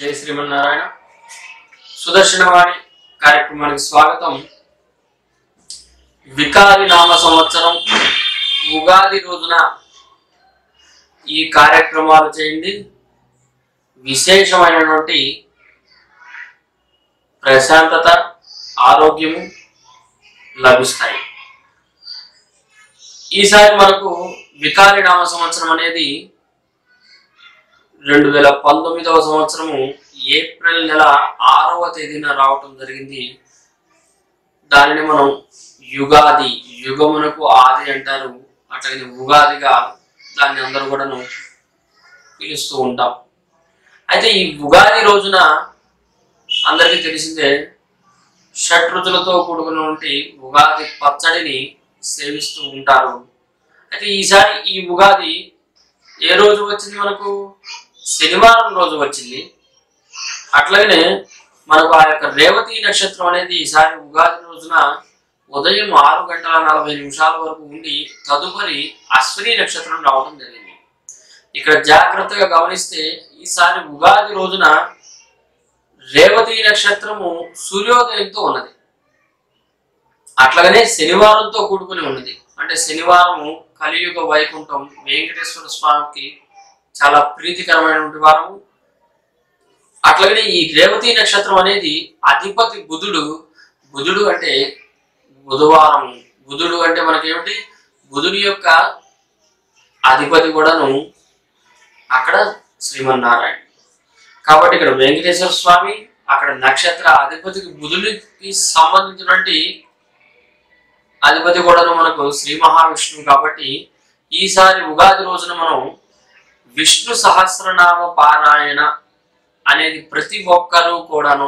జై శ్రీమన్నారాయణ సుదర్శనవాణి కార్యక్రమానికి స్వాగతం వికారి నామ సంవత్సరం ఉగాది రోజున ఈ కార్యక్రమాలు చేయండి విశేషమైనటువంటి ప్రశాంతత ఆరోగ్యము లభిస్తాయి ఈసారి మనకు వికారి నామ సంవత్సరం అనేది రెండు వేల పంతొమ్మిదవ సంవత్సరము ఏప్రిల్ నెల ఆరవ తేదీన రావటం జరిగింది దానిని మనం యుగాది యుగమునకు ఆది అంటారు అట్లాగే ఉగాదిగా దాన్ని అందరూ కూడాను పిలుస్తూ ఉంటాం అయితే ఈ ఉగాది రోజున అందరికీ తెలిసిందే షట్రుతులతో కూడుకున్నటువంటి ఉగాది పచ్చడిని సేవిస్తూ ఉంటారు అయితే ఈసారి ఈ ఉగాది ఏ రోజు వచ్చింది మనకు శనివారం రోజు వచ్చింది అట్లాగనే మనకు ఆ యొక్క రేవతి నక్షత్రం అనేది ఈసారి ఉగాది రోజున ఉదయం ఆరు గంటల నలభై నిమిషాల వరకు ఉండి తదుపరి అశ్విని నక్షత్రం రావడం జరిగింది ఇక్కడ జాగ్రత్తగా గమనిస్తే ఈసారి ఉగాది రోజున రేవతి నక్షత్రము సూర్యోదయంతో ఉన్నది అట్లాగనే శనివారంతో కూడుకుని ఉన్నది అంటే శనివారము కలియుగ వైకుంఠం వెంకటేశ్వర స్వామికి చాలా ప్రీతికరమైనటువంటి వారము అట్లాగనే ఈ రేవతి నక్షత్రం అనేది అధిపతి బుధుడు బుధుడు అంటే బుధవారం బుధుడు అంటే మనకేమిటి బుధుడి యొక్క అధిపతి కూడాను అక్కడ శ్రీమన్నారాయణ కాబట్టి ఇక్కడ వెంకటేశ్వర స్వామి అక్కడ నక్షత్ర అధిపతికి బుధుడికి సంబంధించినటువంటి అధిపతి కూడాను మనకు శ్రీ మహావిష్ణువు కాబట్టి ఈసారి ఉగాది రోజున మనం విష్ణు సహస్రనామ పారాయణ అనేది ప్రతి ఒక్కరూ కూడాను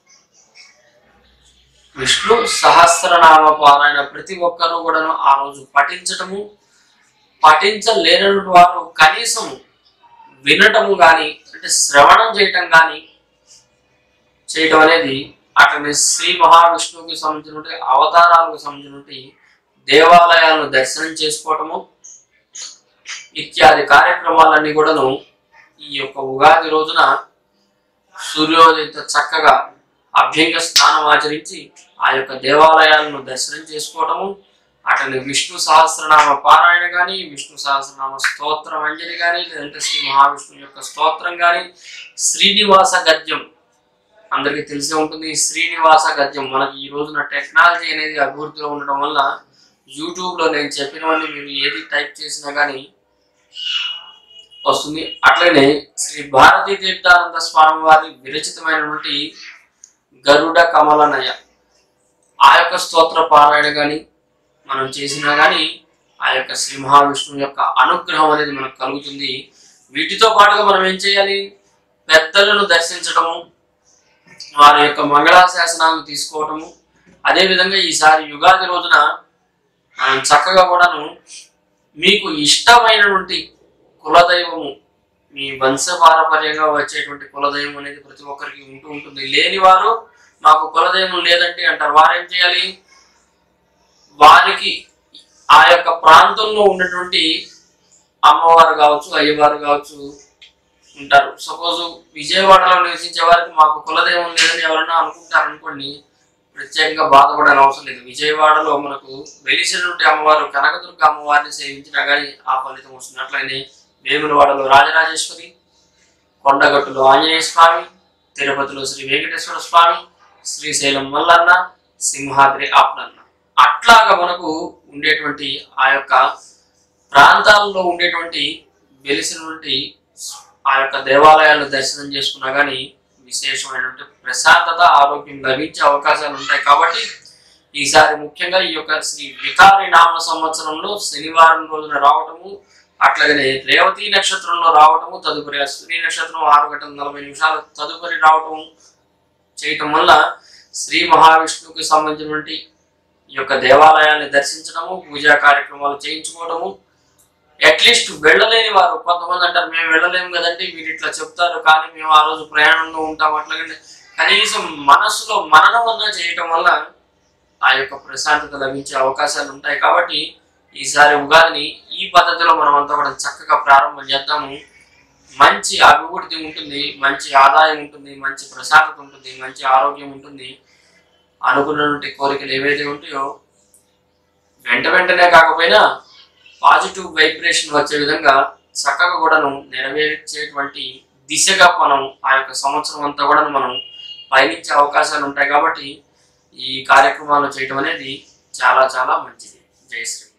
విష్ణు సహస్రనామ పారాయణ ప్రతి ఒక్కరూ కూడాను ఆ రోజు పఠించటము పఠించలేనటువంటి వారు కనీసం వినటము కానీ అంటే శ్రవణం చేయటం కానీ చేయటం అనేది అట్లనే శ్రీ మహావిష్ణువుకి సంబంధించినటువంటి అవతారాలకు సంబంధించినటువంటి దేవాలయాలను దర్శనం చేసుకోవటము ఇత్యాది కార్యక్రమాలన్నీ కూడాను ఈ యొక్క ఉగాది రోజున సూర్యోదయంతో చక్కగా అభ్యంగ స్నానం ఆచరించి ఆ యొక్క దేవాలయాలను దర్శనం చేసుకోవటము అట్లనే విష్ణు సహస్రనామ పారాయణ కానీ విష్ణు సహస్రనామ స్తోత్రం అంజలి కానీ లేదంటే శ్రీ మహావిష్ణువు యొక్క స్తోత్రం కానీ శ్రీనివాస గద్యం అందరికీ తెలిసే ఉంటుంది ఈ శ్రీనివాస గద్యం మనకి ఈ రోజున టెక్నాలజీ అనేది అభివృద్ధిలో ఉండడం వల్ల యూట్యూబ్లో నేను చెప్పినవన్నీ మీరు ఏది టైప్ చేసినా కానీ వస్తుంది అట్లనే శ్రీ భారతీ తీర్థానంద స్వామి వారి విరచితమైనటువంటి గరుడ కమలనయ ఆ యొక్క స్తోత్ర పారాయణ కానీ మనం చేసినా కానీ ఆ యొక్క శ్రీ మహావిష్ణువు యొక్క అనుగ్రహం అనేది మనకు కలుగుతుంది వీటితో పాటుగా మనం ఏం చేయాలి పెద్దలను దర్శించడము వారి యొక్క మంగళాశాసనాలను తీసుకోవటము అదేవిధంగా ఈసారి యుగాది రోజున మనం చక్కగా కూడాను మీకు ఇష్టమైనటువంటి కులదైవము మీ వంశపారపర్యంగా వచ్చేటువంటి కులదైవం అనేది ప్రతి ఒక్కరికి ఉంటూ ఉంటుంది లేని వారు మాకు కులదైవం లేదంటే అంటారు వారు ఏం చేయాలి వారికి ఆ యొక్క ప్రాంతంలో ఉన్నటువంటి అమ్మవారు కావచ్చు అయ్యవారు కావచ్చు ఉంటారు సపోజ్ విజయవాడలో నివసించే వారికి మాకు కులదైవం లేదని ఎవరైనా అనుకుంటారు అనుకోండి ప్రత్యేకంగా బాధపడని అవసరం లేదు విజయవాడలో మనకు వెలిసినటువంటి అమ్మవారు కనకదుర్గ అమ్మవారిని సేవించినా కానీ ఆ ఫలితం వస్తుంది అట్లనే వేములవాడలో రాజరాజేశ్వరి కొండగట్టులో ఆంజనేయ స్వామి తిరుపతిలో శ్రీ వెంకటేశ్వర స్వామి శ్రీశైలం మల్లన్న సింహాద్రి ఆప్నన్న అట్లాగా మనకు ఉండేటువంటి ఆ యొక్క ప్రాంతాల్లో ఉండేటువంటి వెలిసినటువంటి ఆ యొక్క దేవాలయాలను దర్శనం చేసుకున్నా కానీ విశేషమైనటువంటి ప్రశాంతత ఆరోగ్యం లభించే అవకాశాలు ఉంటాయి కాబట్టి ఈసారి ముఖ్యంగా ఈ యొక్క శ్రీ వికారి నామ సంవత్సరంలో శనివారం రోజున రావటము అట్లాగనే రేవతి నక్షత్రంలో రావటము తదుపరి అశ్విని నక్షత్రం ఆరు గంటల నలభై నిమిషాల తదుపరి రావటం చేయటం వల్ల శ్రీ మహావిష్ణువుకి సంబంధించినటువంటి ఈ యొక్క దేవాలయాన్ని దర్శించడము పూజా కార్యక్రమాలు చేయించుకోవడము అట్లీస్ట్ వెళ్ళలేని వారు కొంతమంది అంటారు మేము వెళ్ళలేము కదండి మీరు ఇట్లా చెప్తారు కానీ మేము ఆ రోజు ప్రయాణంలో ఉంటాం అట్లాగనే కనీసం మనసులో మననం అన్నా చేయటం వల్ల ఆ యొక్క ప్రశాంతత లభించే అవకాశాలు ఉంటాయి కాబట్టి ఈసారి ఉగాదిని ఈ పద్ధతిలో మనం అంతా కూడా చక్కగా ప్రారంభం చేద్దాము మంచి అభివృద్ధి ఉంటుంది మంచి ఆదాయం ఉంటుంది మంచి ప్రశాంతత ఉంటుంది మంచి ఆరోగ్యం ఉంటుంది అనుకున్నటువంటి కోరికలు ఏవైతే ఉంటాయో వెంట వెంటనే కాకపోయినా పాజిటివ్ వైబ్రేషన్ వచ్చే విధంగా చక్కగా కూడాను నెరవేర్చేటువంటి దిశగా మనం ఆ యొక్క సంవత్సరం అంతా కూడా మనం పయనించే అవకాశాలు ఉంటాయి కాబట్టి ఈ కార్యక్రమాలు చేయడం అనేది చాలా చాలా మంచిది జై శ్రీ